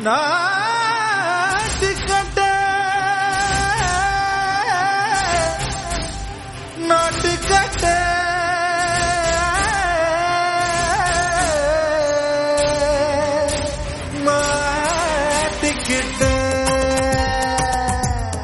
நாட்டுக்கட்ட நாட்டுக்கட்ட மாட்டிக்கிட்ட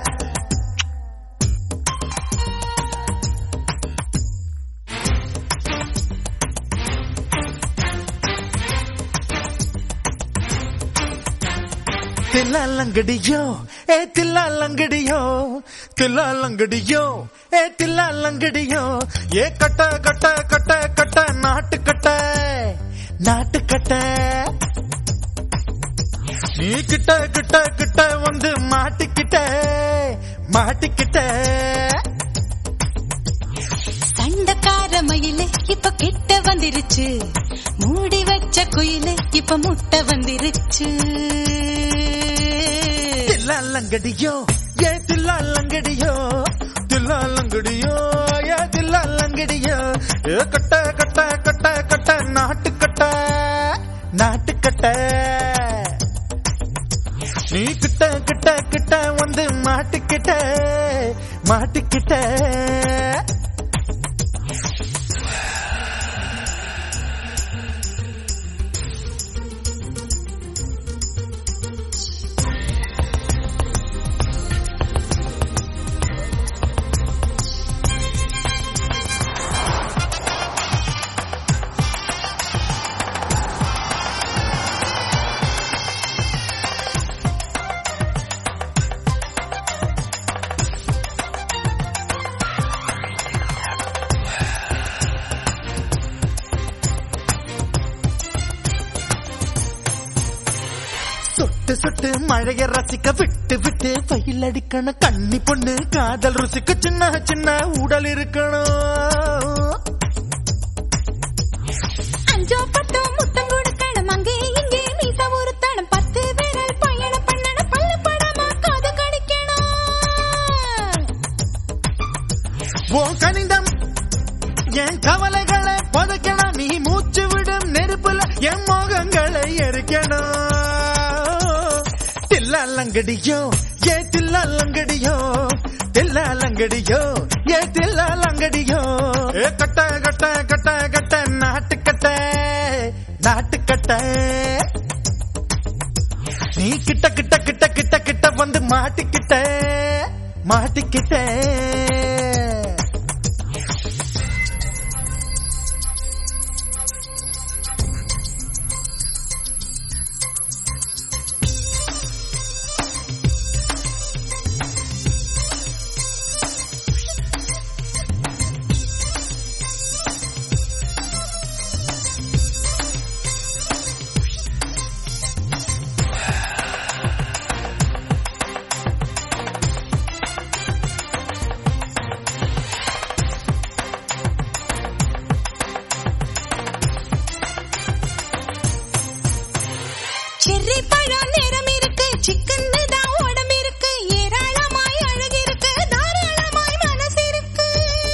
தில்லாலங்கடியோ ஏ தில்லாலங்கடியோ தில்லாலங்கடியோ ஏ தில்லாலங்கடியோ ஏ கட்ட கட்ட கட்ட கட்ட நாட்டு கட்ட நாட்டு கட்ட நீ கிட்ட கிட்ட கிட்ட வந்து மாட்டிக்கிட்ட மாட்டிக்கிட்ட சண்டக்கார மயிலு இப்ப கிட்ட வந்துருச்சு மூடி வச்ச குயிலு இப்ப முட்டை வந்துருச்சு தில்லாலங்கடியோ ஏ தில்லாலங்கடியோ தில்லாலங்கடியோ ஏ தில்லாலங்கடியோ ஏ கட்ட கட்ட கட்ட கட்ட நாட்டு கட்ட நாட்டு கட்ட நீ கிட்ட கிட்ட கிட்ட வந்து மாட்டிக்கிட்ட மாட்டிக்கிட்ட சொட்டு சொட்டு மழைய ரசிக்க விட்டு விட்டு வெயில் அடிக்கணும் கண்ணி பொண்ணு காதல் ருசிக்க சின்ன சின்ன உடல் இருக்கணும் அஞ்சோ பத்தோ முத்தம் கொடுக்கணும் அங்கே இங்கே மீச உறுத்தணும் பத்து விரல் பயணம் பண்ணணும் பல்லு படமா காது கடிக்கணும் உன் கணிதம் என் கவலைகளை புதைக்கணும் நீ மூச்சு விடும் நெருப்புல என் மோகங்களை எரிக்கணும் தில்லாலங்கடியோ ஏ தில்லாலங்கடியோ தில்லாலங்கடியோ ஏ தில்லாலங்கடியோ ஏ கட்ட கட்ட கட்ட கட்ட நாட்டுக்கட்ட நாட்டுக்கட்ட நீ கிட்ட கிட்ட கிட்ட கிட்ட கிட்ட வந்து மாட்டிக்கிட்ட மாட்டிக்கிட்ட செர்ரி பழம் நிறம் இருக்கு சிக்கன் தான் உடம்பு இருக்கு ஏராளமாய் அழகு இருக்கு தாராளமாய் மனசு இருக்கு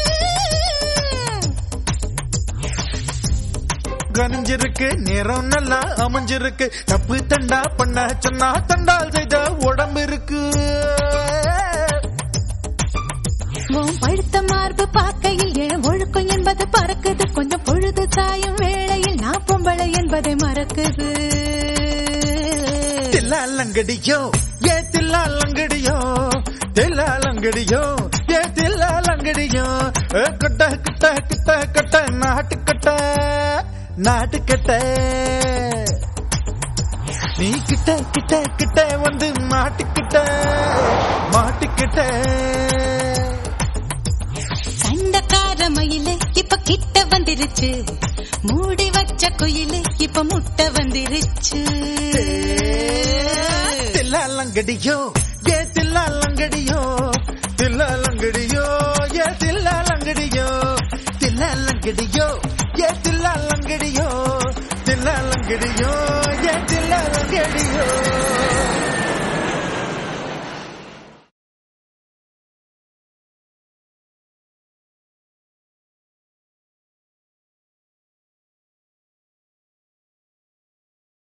கனிஞ்சிருக்கு நிறம் நல்லா அமைஞ்சிருக்கு தப்பு தண்டா பண்ண சொன்னா தண்டால் செய்த உடம்பு இருக்கு உன் பழுத்த மார்பு பார்க்கையில் என் ஒழுக்கம் என்பது பறக்குது கொஞ்சம் பொழுது சாயும் வேளையில் நான் பொம்பளை என்பதை மறக்குது தில்லாலங்கடியோ ஏ தில்லாலங்கடியோ தில்லாலங்கடியோ ஏ தில்லாலங்கடியோ ஏ கட்ட கிட்ட கிட்ட கட்ட நாட்டு கட்ட நாட்டு கட்ட நீ கிட்ட கிட்ட கிட்ட வந்து மாட்டிக்கிட்ட மாட்டிக்கிட்ட சண்டக்கார மயிலு இப்ப கிட்ட வந்துருச்சு மூடி வச்ச குயிலு இப்ப முட்டை வந்துருச்சு தில்லாலங்கடியோ ஏ தில்லாலங்கடியோ தில்லாலங்கடியோ ஏ தில்லாலங்கடியோ தில்லாலங்கடியோ ஏ தில்லாலங்கடியோ தில்லாலங்கடியோ ஏ தில்லாலங்கடியோ